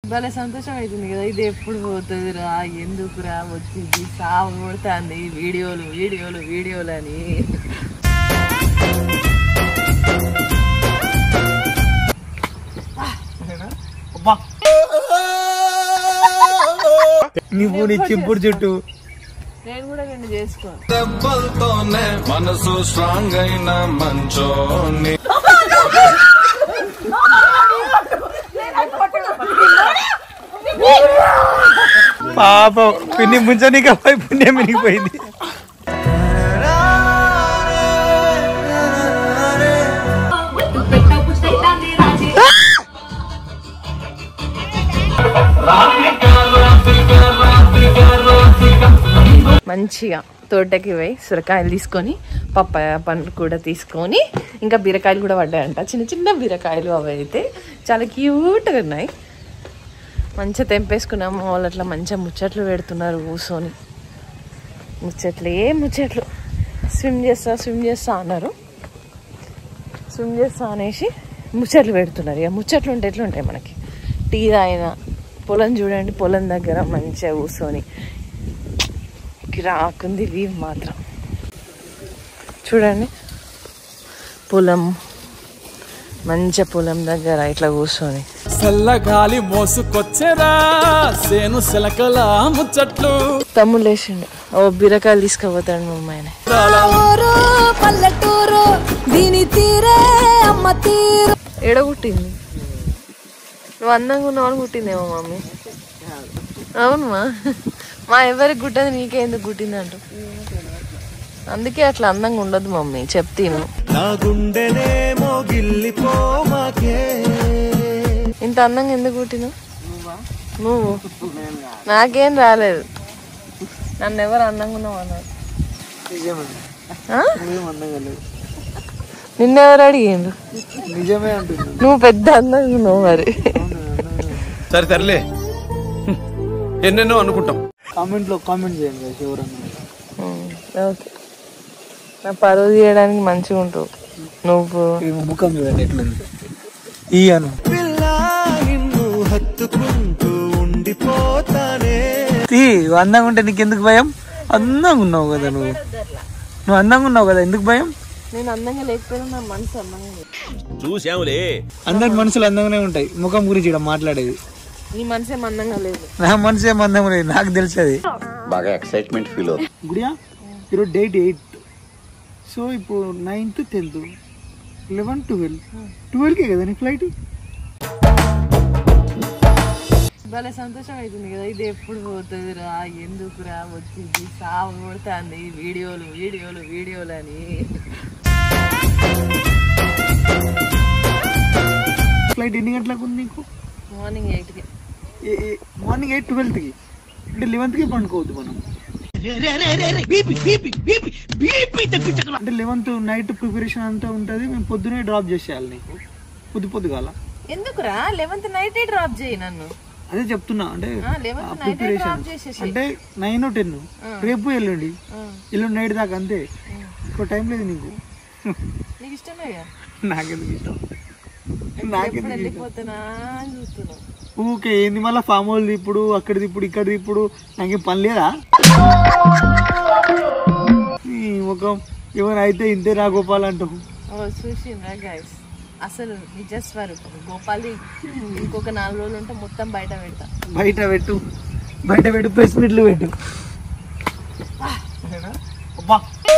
భలే సంతోషం అవుతుంది కదా ఇది ఎప్పుడు పోతుంది రా ఎందుకురా వచ్చింది సాగు కొడుతుంది వీడియోలు వీడియోలు వీడియోలు అని అబ్బా నువ్వు నీ చింపుడు చుట్టూ నేను కూడా రెండు చేసుకోను దెబ్బలతోనే మనసు స్ట్రాంగ్ అయిన మంచోని పాపం పిన్ని ముంచనీక పోయి పుణ్యం మినిగిపోయింది మంచిగా తోటకి పోయి సొరకాయలు తీసుకొని పప్పాయ పండ్లు కూడా తీసుకొని ఇంకా బీరకాయలు కూడా పడ్డాయంట చిన్న చిన్న బీరకాయలు అవి అయితే చాలా క్యూట్గా ఉన్నాయి మంచిగా తెంపేసుకున్నాము వాళ్ళు అట్లా మంచిగా ముచ్చట్లు పెడుతున్నారు కూర్చొని ముచ్చట్లు ఏ ముచ్చట్లు స్విమ్ చేస్తా స్విమ్ చేస్తా అన్నారు స్విమ్ చేస్తా అనేసి ముచ్చట్లు పెడుతున్నారు ఇక ముచ్చట్లు ఉంటే ఎట్లా ఉంటాయి మనకి టీ తాగిన పొలం చూడండి పొలం దగ్గర మంచిగా కూర్చొని కిరాకుంది వ్యూ మాత్రం చూడండి పొలం మంచి పొలం దగ్గర ఇట్లా కూర్చొని చల్లగాలి మోసుకొచ్చేరా సేను సిలకల ముచ్చట్లు తమ్ముడు లేచిండు ఓ బీరకాయలు తీసుకుపోతాడు మా అమ్మాయిని ఊరు పల్లెటూరు దీని తీరే అమ్మ తీరు ఎడగుట్టింది నువ్వు అందంగా ఉన్నావు అని కుట్టిందేమో మమ్మీ అవును మా మా ఎవరికి గుట్టది నీకే ఎందుకు గుట్టింది అంటూ అందుకే అట్లా అందంగా ఉండదు మమ్మీ చెప్తాను నా గుండెనేమో గిల్లిపోమాకే ఇంత అందంగా ఎందుకు కుట్టినావు నువ్వు నాకేం రాలేదు నన్ను ఎవరు అందంగా ఉన్నావు అన్నారు ఆ? నిన్నెవరు అడిగిండు నిజమే అంటుంది నువ్వు పెద్ద అందంగా ఉన్నావు మరి సరే సర్లే ఎన్నెన్నో అనుకుంటాం కామెంట్ లో కామెంట్ చేయండి guys ఎవరన్నా ఉమ్, ఓకే నా పరువు తీయడానికి మంచిగా ఉంటావు నువ్వు ఈ ముఖం చూడండి ఎట్లుంది ఇయ్యను నిన్ను హత్తుకుంటూ ఉండిపోతానే తీ అందంగా ఉంటే నీకెందుకు భయం అందంగా ఉన్నావు కదా నువ్వు నువ్వు అందంగా ఉన్నావు కదా ఎందుకు భయం నేను అందంగా లేకపోయినా నా మనసు అందంగా ఉంది. చూసాములే అందరి మనసులు అందంగానే ఉంటాయి ముఖం గురించి ఇక్కడ మాట్లాడేది నీ మనసు ఏం అందంగా లేదు నా మనసు ఏం అందంగా లేదు నాకు తెలుసు అది బాగా ఎక్సైట్మెంట్ ఫీల్ అవుతుంది గుడియా ఈరోజు డేట్ ఎయిత్ సో ఇప్పుడు నైన్త్ టెన్త్ లెవెన్ ట్వెల్వ్ ట్వెల్వ్కే కదా నీ ఫ్లైట్ భలే సంతోషం అవుతుంది కదా ఇది ఎప్పుడు పోతుంది రా ఎందుకురా వచ్చింది సాగు కొడుతుంది వీడియోలు వీడియోలు వీడియోలు అని ఫ్లైట్ ఎన్ని గంటలకు ఉంది నీకు మార్నింగ్ ఎయిట్కి మార్నింగ్ ఎయిట్ ట్వెల్త్కి అంటే లెవెన్త్కి పండుకోవద్దు మనం అంటే లెవెన్త్ నైట్ ప్రిపరేషన్ అంతా ఉంటుంది మేము పొద్దునే డ్రాప్ చేసేయాలి నీకు పొద్దు పొద్దుగాల ఎందుకురా లెవెన్త్ నైట్ డ్రాప్ చేయి నన్ను అదే చెప్తున్నా అంటే లెవెన్త్ నైట్ ప్రిపరేషన్ డ్రాప్ చేసేసి అంటే నైన్ టెన్ రేపు ఎల్లుండి ఎల్లుండి నైట్ దాకా అంతే ఎక్కువ టైం లేదు నీకు నీకు ఇష్టమే కదా నాకెందుకు ఇష్టం ఎప్పుడు నాకెందుకు ఇష్టం వెళ్ళిపోతున్నా అని చూస్తున్నావు ఊకే ఏంది మళ్ళీ ఫామ్ హౌల్ ఇప్పుడు అక్కడిది ఇప్పుడు ఇక్కడిది ఇప్పుడు నాకేం పని లేదా ఈ ముఖం ఏమైనా అయితే ఇంతే రా గోపాల్ అంటావు ఓ చూసిండ్రా గైస్ అసలు నిజస్వరూపం గోపాలి ఇంకొక నాలుగు రోజులు ఉంటే మొత్తం బయట పెడతా బయట పెట్టు బయట పెట్టు ప్రెస్ మీట్లు పెట్టు అబ్బా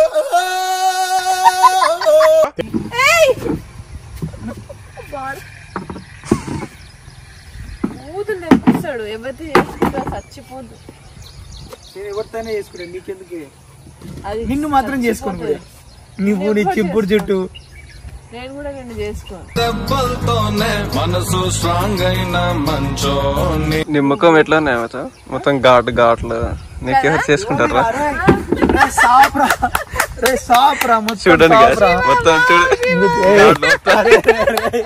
ఊతులు తెప్పిస్తాడు ఎవరితో చేసుకుంటా చచ్చిపోద్దు నేను ఎవరితోనే చేసుకుంటాను నీకెందుకే అది నిన్ను మాత్రం చేసుకోను కూడా నువ్వు నీ చింపుడు చుట్టూ నేను కూడా రెండు చేసుకోను దెబ్బలతోనే మనసు స్ట్రాంగ్ అయిన మంచోని నీ ముఖం ఎట్లా ఉన్నాయి మచ్చా? మొత్తం ఘాటు ఘాట్లు నీకు ఎవరు చేసుకుంటారా రే సాప్రా రే సాప్రా మొత్తం చూడండి guys. సాప్రా. మొత్తం చూడు ఘాట్లు.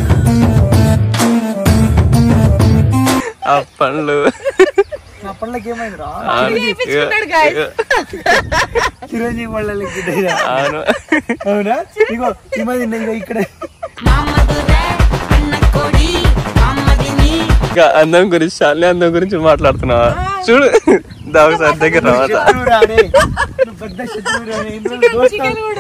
ఆ పండ్లు నా పళ్ళకి ఏమైంది రా ఆ, ఇగో, చిరంజీవి పళ్ళకి అవును అవునా ఇగో ఈ మధ్య ఇగో ఇక్కడ ఇంకా అందం గురించి చాలా అందం గురించి మాట్లాడుతున్నావా చూడు దా ఒకసారి దగ్గర రావా శత్రువురా రే. నువ్వు పెద్ద శత్రువురా రే. ఇన్ని రోజులు దోస్తా- చికెన్ కూడా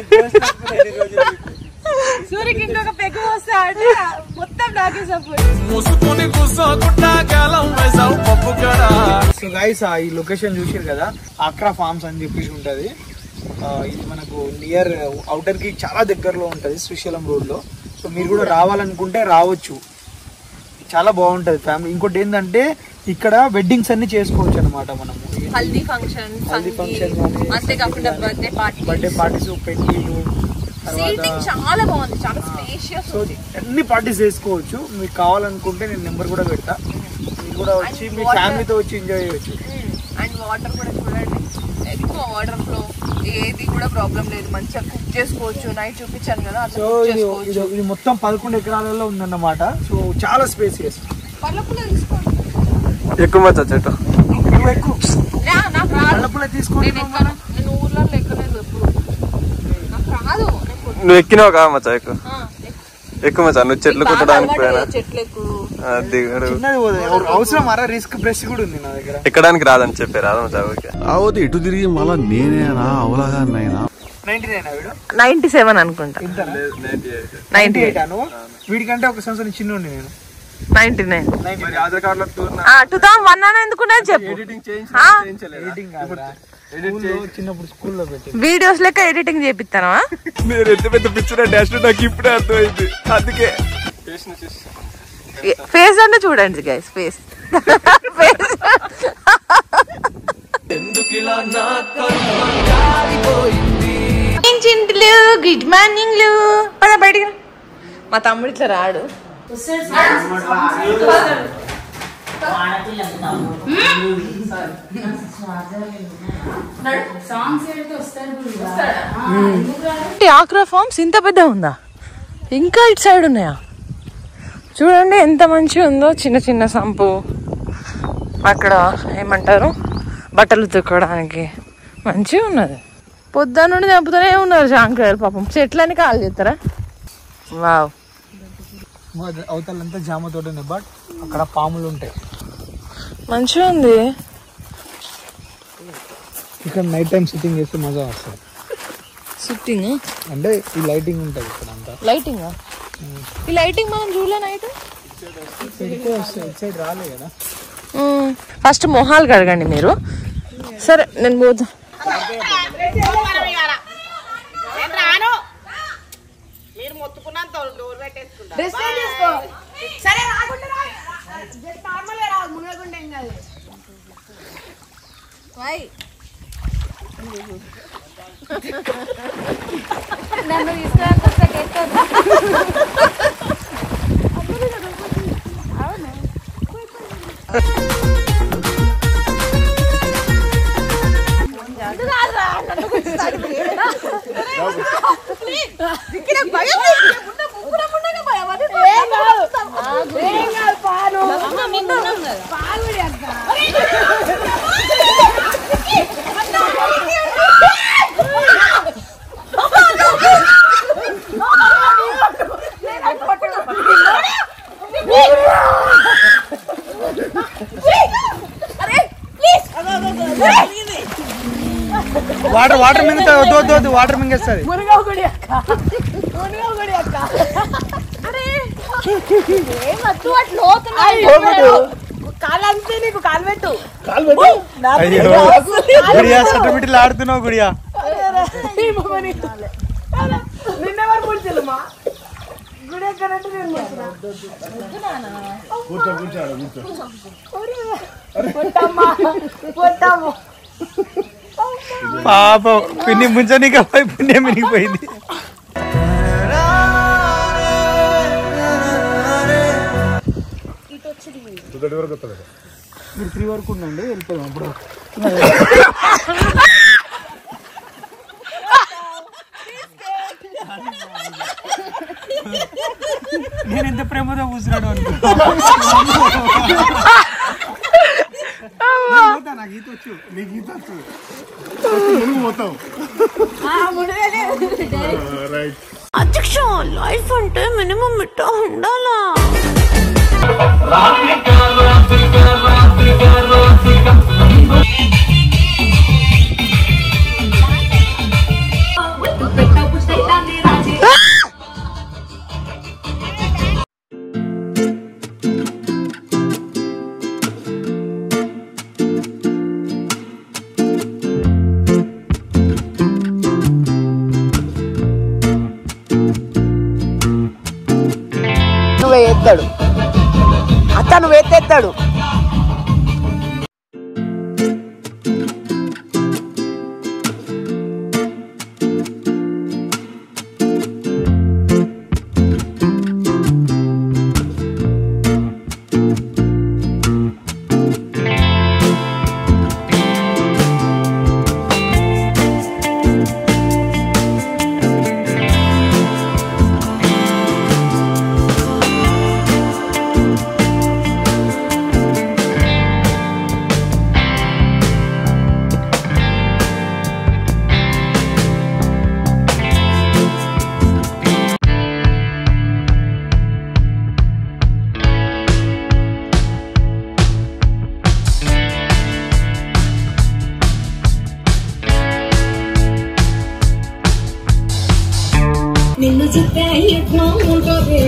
సూర్యకి ఇంకొక పెగ్గు వస్తే అంటే మొత్తం నాకే సపోర్ట్ మూసుకుని కూర్చోకుండా కాలం వేసావు పప్పు కడా సో గైస్ ఈ లొకేషన్ చూసారు కదా ఆక్రా ఫార్మ్స్ అని చెప్పేసి ఉంటది ఆ, ఇది మనకు నియర్ అవుటర్ కి చాలా దగ్గరలో ఉంటది శ్రీశైలం రోడ్ లో సో మీరు కూడా రావాలనుకుంటే రావచ్చు చాలా బాగుంటది ఫ్యామిలీ ఇంకోటి ఏంటంటే ఇక్కడ వెడ్డింగ్స్ అన్ని చేసుకోవచ్చు అనమాట మనము హల్దీ ఫంక్షన్ హల్దీ function కానీ, అంతేకాకుండా బర్త్డే పార్టీ బర్త్డే పార్టీస్ పెళ్ళిళ్ళు తర్వాత సీటింగ్ చాలా బాగుంది చాలా స్పేషియస్ సో అన్ని పార్టీస్ చేసుకోవచ్చు మీకు కావాలనుకుంటే నేను నెంబర్ కూడా పెడతా మీరు కూడా వచ్చి మీ ఫ్యామిలీతో వచ్చి ఎంజాయ్ చేయొచ్చు అండ్ వాటర్ కూడా చూడండి ఎక్కువ వాటర్ ఫ్లో ఏది కూడా ప్రాబ్లం లేదు మంచిగా కుక్ చేసుకోవచ్చు నైట్ చూపించాను కదా అట్లా సో cook ఇది చేసుకోవచ్చు ఇది ఇది మొత్తం పదకొండు ఎకరాలలో ఉందన్నమాట సో చాలా స్పేసియస్ పళ్ళపుల్ల తీసుకోండి ఎక్కువ మచ్చా చెట్టు నువ్వు ఎక్కువ లే, నాకు రాదు పళ్ళపుల్ల తీసుకొని నేను ఎక్కను నేను ఊర్లో ఎక్కలేదు ఎప్పుడు నాకు రాదు నేను కొట్- నువ్వు ఎక్కినావు కా మచ్చా ఎక్కువ ఆ, ఎక్కు. ఎక్కువ మచ్చా నువ్వు చెట్లు బాగా కొట్టడానికి అలవాటు పోయినా కదా చెట్లు ఎక్కువ అది కూడా చిన్నది పోదు. ఎవరు- అవసరం అరా రిస్క్ బ్రష్ కూడా ఉంది నా దగ్గర ఎక్కడానికి రాదని చెప్పారు రాదు మచ్చా ఓకే అవతే ఇటు తిరిగి మళ్ళా నేనేనా అవలాగా నైనా నైన్టీ నైన్ వీడు నైన్టీ సెవెన్ అనుకుంటా ఇంతనా నైన్టీ నైన్టీ ఎయిట్ నువ్వు వీడికంటే ఒక సంవత్సరం చిన్న ఉండి నేను నైన్టీ నైన్ ఆధార్ కార్డులో టూ థౌసండ్ వన్ అని ఎందుకున్నా చెప్పు ఆ? ఎడిటింగ్ కాదురా స్కూల్లో చిన్నప్పుడు స్కూల్లో పెట్టి వీడియోస్ లెక్క ఎడిటింగ్ చేపిస్తానా మీరు ఎంత పెద్ద పిక్చర్ డాష్ నాకు ఇప్పుడే అర్థమైంది అందుకే ఫేస్ అంటే చూడండి గైస్ ఫేస్ ఫేస్ చింటులు గుడ్ మార్నింగ్ పద బయటికి రా. మా తమ్ముడు ఇట్లా రాడు ఆక్రా ఫార్మ్స్ ఇంత పెద్ద ఉందా ఇంకా ఇటు సైడ్ ఉన్నాయా చూడండి ఎంత మంచిగా ఉందో చిన్న చిన్న సంపు అక్కడ ఏమంటారు బట్టలు ఉతుక్కోవడానికి మంచిగా ఉన్నది పొద్దున్న నుండి చంపుతూనే ఉన్నారు జాంకాయలు పాపం చెట్లని కాల్ చేస్తారా వావ్ అవతలంతా జామ తోట ఉంది బట్ అక్కడ పాములు ఉంటాయి మంచిగా ఉంది ఇక్కడ నైట్ టైం సిట్టింగ్ చేస్తే మజా వస్తుంది సిట్టింగ్ అంటే ఈ లైటింగ్ ఉంటుంది ఇక్కడ అంతా లైటింగ్ ఈ లైటింగ్ మనం చూడలే నైట్ పెడితే వస్తుంది ఇటు సైడ్ రాలే కదా ఫస్ట్ మొహాలు కడగండి మీరు సరే నేను పోతా వాటర్ వాటర్ మింగుతా వద్దు వద్దు వద్దు వాటర్ మింగేస్తుంది గుడియా సర్టిఫికెట్లు ఆడుతున్నావు గుడియా పాపం పిన్ని ముంచనీక పోయి పుణ్యం మినిగిపోయింది మీరు త్రీ వరకు ఉండండి వెళ్ళిపోదాం అప్పుడు నేను ఎంత ప్రేమతో కూర్చున్నాడు అనుకుంటా నాకు ఈత వచ్చు నీకు ఈత వచ్చు మునుగు పోతావు అధ్యక్ష లైఫ్ అంటే మినిమం ఇట్టా ఉండాలా నువ్వే ఎత్తాడు అత్త నువ్వు ఎత్తేస్తాడు నిన్ను చూస్తే ఎట్లా ఉంటుంది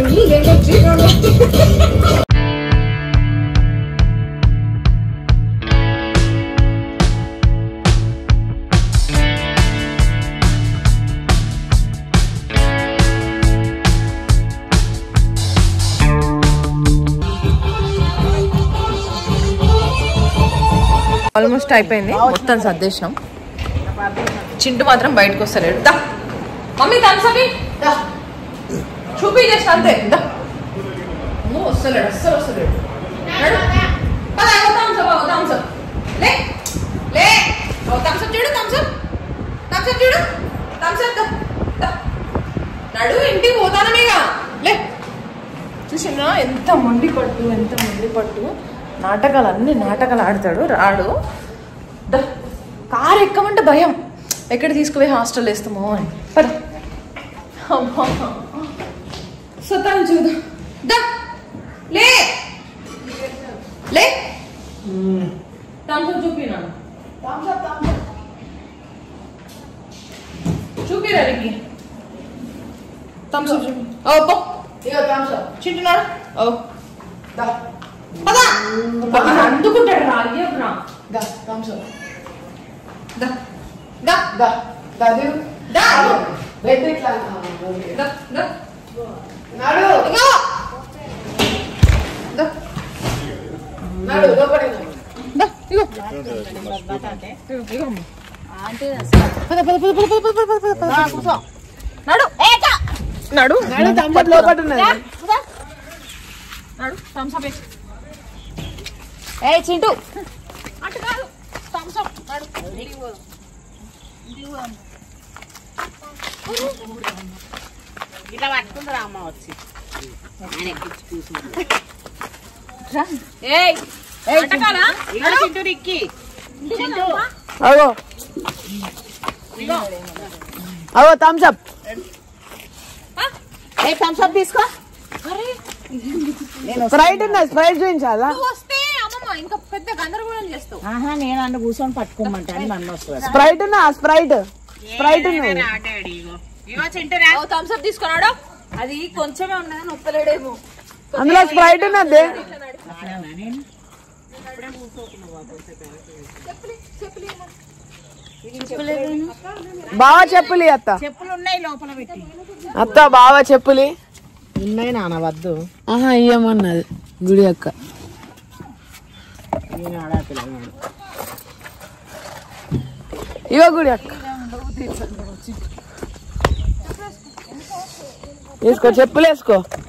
ఆల్మోస్ట్ అయిపోయింది మొత్తం సర్దేశం చింటు మాత్రం బయటకు వస్తలేడు దా మమ్మీ థమ్సప్ చూపి చేసిన అంతే దా అమ్మో, వస్తలేడు అస్సలు వస్తలేడు నడు. పద, ఓ thumbs up, ఓ thumbs up. లే లే ఓ thumbs up చూడు thumbs up. thumbs up చూడు thumbs up దా. దా. నడు ఇంటికి పోతానమేగా లే చూసినా ఎంత మొండి పట్టు ఎంత మొండి పట్టు నాటకాలు అన్ని నాటకాలు ఆడతాడు రాడు ద- కారు ఎక్కమంటే భయం ఎక్కడ తీసుకుపోయి హాస్టల్ వేస్తామో అని పద అమ్మా. సతాను చూడు దా లే లే థమ్స్అప్ చూపినా చూపిరా రికి థమ్స్అప్ చూపి ఓ పో ఇక థమ్స్అప్ చింటున్నాడు ఓ దా పదా అందుకుంటాడు రా అయ్యకురా దా థమ్స్అప్ దా దా దా దా దిగు దా బెడ్ ఇట్లా దా దా నాడు ఇగో దా నాడు లోపడి దా ఇగో ఇగో, ఇగో అమ్మ. పద పద పద పద పద పద పద పద పద కూర్చో నాడు నాడు నాడు తంబట్ లోపల ఉన్నది నాడు థమ్స్అప్ వేసి ఏ చింటూ అటు కాదు థమ్స్అప్ నాడు ఇలా పట్టుకుంటారా అమ్మ వచ్చి ఆయన ఎక్కించి కూర్చుంటారు ఏయ్ అటకాలా? ఇగో చింటూ రిక్కి చింటూ అగో అగో థమ్స్ అప్ ఏ థమ్స్అప్ తీసుకో స్ప్రైట్ ఉన్నది స్ప్రైట్ చూపించాలా నువ్వు వస్తే అమ్మమ్మ ఇంకా పెద్ద గందరగోళం చేస్తావు ఆహా నేను అన్న కూర్చొని పట్టుకోమంటాను నన్ను వస్తుంది స్ప్రైట్ ఉన్నా స్ప్రైట్ స్ప్రైట్ ఉన్నది ఇగో చింటూ రా థమ్స్అప్ తీసుకున్నాడు అది కొంచెమే ఉన్నది నొప్పలేడేమో అందులో స్ప్రైట్ ఉన్నది బావా చెప్పులి అత్త చెప్పులు ఉన్నాయి లోపల పెట్టి అత్త బావా చెప్పులి ఉన్నాయి నాన్న వద్దు ఆహా ఇయ్యమన్నది గుడి అక్క నేను ఆడపిల్ల ఇగో గుడి అక్క వేసుకో చెప్పులు వేసుకో